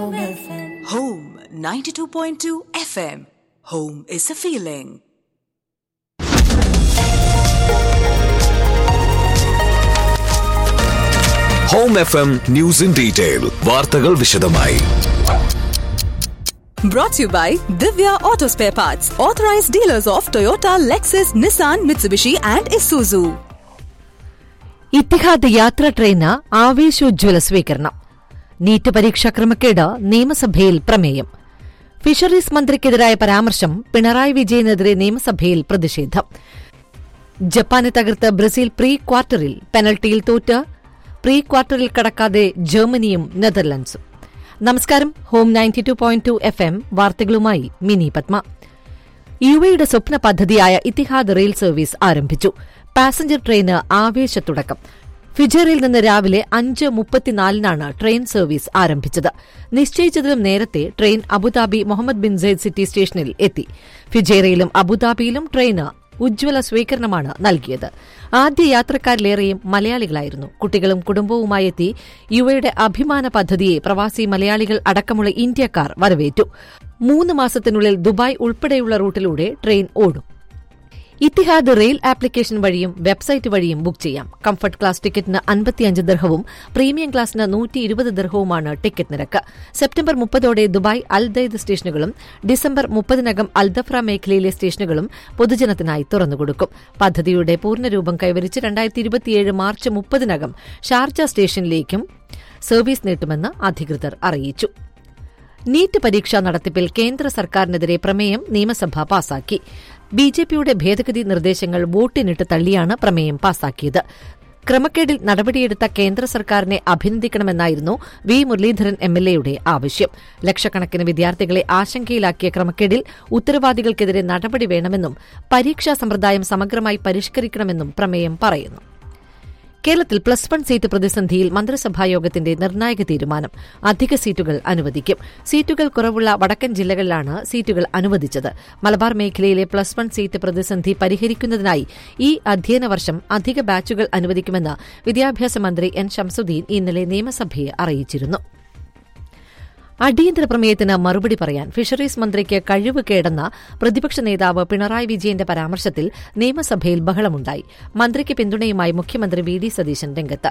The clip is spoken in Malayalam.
Home 92.2 FM. Home is a feeling. Home F M news in detail വാർത്തകൾ വിശദമായി Brought to you by Divya Auto Spare Parts, authorized dealers of Toyota, Lexus, Nissan, Mitsubishi, and Isuzu. Etihad യാത്രാ ട്രെയിന് ആവേശോജ്വല സ്വീകരണം നീറ്റ് പരീക്ഷാ ക്രമക്കേട് നിയമസഭയിൽ പ്രമേയം ഫിഷറീസ് മന്ത്രിക്കെതിരായ പരാമർശം പിണറായി വിജയനെതിരെ നിയമസഭയിൽ പ്രതിഷേധം ജപ്പാനെ തകർത്ത് ബ്രസീൽ പ്രീ ക്വാർട്ടറിൽ പെനൽറ്റിയിൽ തോറ്റ് പ്രീ ക്വാർട്ടറിൽ കടക്കാതെ ജർമ്മനിയും നെതർലൻഡ്സും നമസ്കാരം home ninety two point two F M വാർത്തകളുമായി മിനി പത്മ യുഎയുടെ സ്വപ്ന പദ്ധതിയായ ഇത്തിഹാദ് റെയിൽ സർവീസ് ആരംഭിച്ചു പാസഞ്ചർ ട്രെയിന് ആവേശത്തുടക്കം ഫിജറിൽ നിന്ന് രാവിലെ അഞ്ച് മുപ്പത്തിനാലിനാണ് ട്രെയിൻ സർവീസ് ആരംഭിച്ചത് നിശ്ചയിച്ചതിലും നേരത്തെ train Abu Dhabi Mohammed bin Zayed city സ്റ്റേഷനിൽ എത്തി ഫിജേറയിലും അബുദാബിയിലും ട്രെയിന് ഉജ്ജ്വല സ്വീകരണമാണ് നൽകിയത് ആദ്യ യാത്രക്കാരിലേറെയും മലയാളികളായിരുന്നു കുട്ടികളും കുടുംബവുമായി എത്തി യുവയുടെ അഭിമാന പദ്ധതിയെ പ്രവാസി മലയാളികൾ അടക്കമുള്ള ഇന്ത്യക്കാർ വരവേറ്റു മൂന്ന് മാസത്തിനുള്ളിൽ ദുബായ് ഉൾപ്പെടെയുള്ള റൂട്ടിലൂടെ ട്രെയിൻ ഓടും ഇത്തിഹാദ് റെയിൽ ആപ്ലിക്കേഷൻ വഴിയും വെബ്സൈറ്റ് വഴിയും ബുക്ക് ചെയ്യാം കംഫർട്ട് ക്ലാസ് ടിക്കറ്റിന് അൻപത്തിയഞ്ച് ദർഹവും പ്രീമിയം ക്ലാസിന് നൂറ്റി ഇരുപത് ദർഹവുമാണ് ടിക്കറ്റ് നിരക്ക് സെപ്റ്റംബർ മുപ്പതോടെ ദുബായ് അൽ ദൈദ് സ്റ്റേഷനുകളും ഡിസംബർ മുപ്പതിനകം അൽദഫ്ര മേഖലയിലെ സ്റ്റേഷനുകളും പൊതുജനത്തിനായി തുറന്നുകൊടുക്കും പദ്ധതിയുടെ പൂർണ്ണരൂപം കൈവരിച്ച് രണ്ടായിരത്തി ഇരുപത്തിയേഴ് മാർച്ച് മുപ്പതിനകം ഷാർജ സ്റ്റേഷനിലേക്കും സർവീസ് നീട്ടുമെന്ന് അധികൃതർ അറിയിച്ചു നീറ്റ് പരീക്ഷാ നടത്തിപ്പിൽ കേന്ദ്ര സർക്കാരിനെതിരെ പ്രമേയം നിയമസഭ പാസാക്കി ബി ജെ പിയുടെ ഭേദഗതി നിർദ്ദേശങ്ങൾ വോട്ടിനിട്ട് തള്ളിയാണ് പ്രമേയം പാസാക്കിയത് ക്രമക്കേടിൽ നടപടിയെടുത്ത കേന്ദ്ര സർക്കാരിനെ അഭിനന്ദിക്കണമെന്നായിരുന്നു വി മുരളീധരൻ എം എൽ എയുടെ ആവശ്യം ലക്ഷക്കണക്കിന് വിദ്യാർത്ഥികളെ ആശങ്കയിലാക്കിയ ക്രമക്കേടിൽ ഉത്തരവാദികൾക്കെതിരെ നടപടി വേണമെന്നും പരീക്ഷാ സമ്പ്രദായം സമഗ്രമായി പരിഷ്കരിക്കണമെന്നും പ്രമേയം പറയുന്നു കേരളത്തിൽ പ്ലസ് വൺ സീറ്റ് പ്രതിസന്ധിയിൽ മന്ത്രിസഭായോഗത്തിന്റെ നിർണായക തീരുമാനം അധിക സീറ്റുകൾ അനുവദിക്കും സീറ്റുകൾ കുറവുള്ള വടക്കൻ ജില്ലകളിലാണ് സീറ്റുകൾ അനുവദിച്ചത് മലബാർ മേഖലയിലെ പ്ലസ് വൺ സീറ്റ് പ്രതിസന്ധി പരിഹരിക്കുന്നതിനായി ഈ അധ്യയന വർഷം അധിക ബാച്ചുകൾ അനുവദിക്കുമെന്ന് വിദ്യാഭ്യാസ മന്ത്രി എൻ ഷംസുദ്ദീൻ ഇന്നലെ നിയമസഭയെ അറിയിച്ചിരുന്നു അടിയന്തര പ്രമേയത്തിന് മറുപടി പറയാൻ ഫിഷറീസ് മന്ത്രിക്ക് കഴിവ് കേടെന്ന പ്രതിപക്ഷ നേതാവ് പിണറായി വിജയന്റെ പരാമർശത്തിൽ നിയമസഭയിൽ ബഹളമുണ്ടായി മന്ത്രിക്ക് പിന്തുണയുമായി മുഖ്യമന്ത്രി വി ഡി സതീശൻ രംഗത്ത്